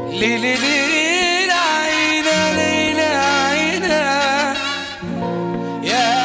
ليلي ليلي عينا ليلي عينا يا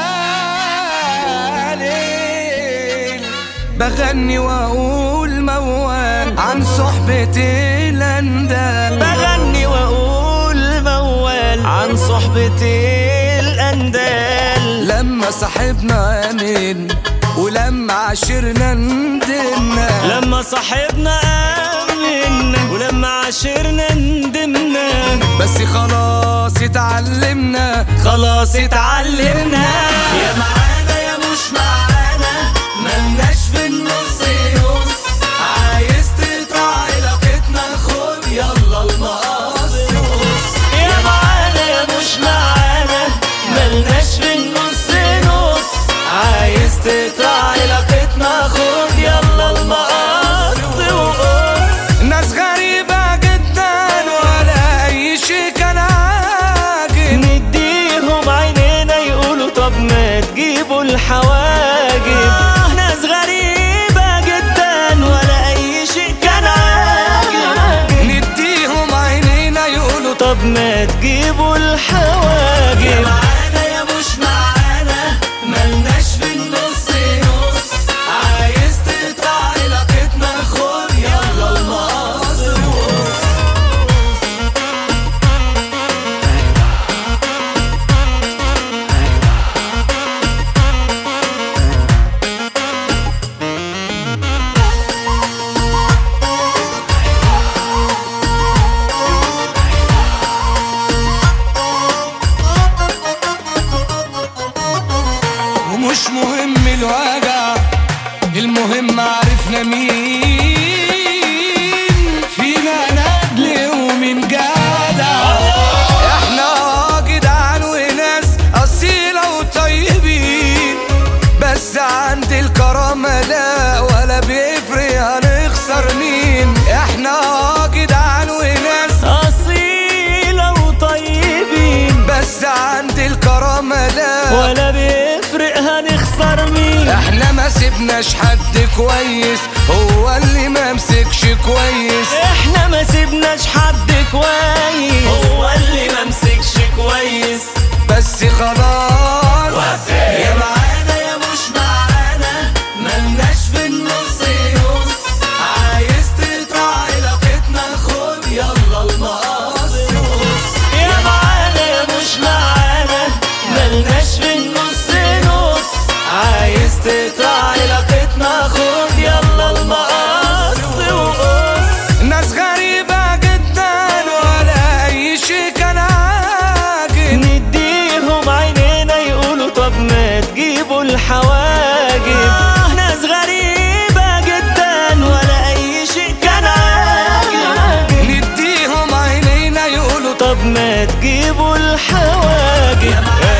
ليل بغني واقول موال عن صحبة الاندال بغني واقول موال عن صحبة الاندال لما صاحبنا امن ولما عشرنا ندمنا لما صاحبنا امنا ولما عاشرنا ندمنا بس خلاص اتعلمنا خلاص اتعلمنا يا معانا يا مش معانا ملناش في النص نص عايز تقطع علاقتنا خد يلا المقص يا معانا يا مش معانا ملناش في النص نص عايز تقطع علاقتنا خد يلا المقص وقص ناس غريبة جدا ولا أي شي كان عاجب نديهم عينينا يقولوا طب ما تجيبوا الحواجب ناس غريبة جدا ولا أي شيء كان عاجب نديهم عينينا يقولوا طب ما تجيبوا الحواجب معانا يا مش معانا ملناش في النص نص عايز تقطع علاقتنا خد يلا المقص ومش مهم الوجع المهم عرفنا مين فينا ندل ومين جدع احنا جدعان وناس اصيلة وطيبين بس عند الكرامة لا ولا بيفرق هنخسر مين احنا جدعان وناس أصيلة وطيبين بس عند الكرامة لا ولا بيفرق هنخسر مين احنا ما سيبناش حد كويس هو اللي ما مسكش كويس احنا ما سيبناش حد كويس هو اللي ما مسكش كويس بس خلاص يا معانا يا مش معانا ملناش في النص نص عايز تقطع علاقتنا خد يلا المقص يا معانا يا مش معانا ملناش في النص نص عايز تقطع علاقتنا خد يلا المقص وقص ناس غريبة جدا ولا أي شي كان عاجب نديهم عينينا يقولوا طب ما تجيبوا الحواجب ناس غريبة جدا ولا أي شيء كان عاجب نديهم عينينا يقولوا طب ما تجيبوا الحواجب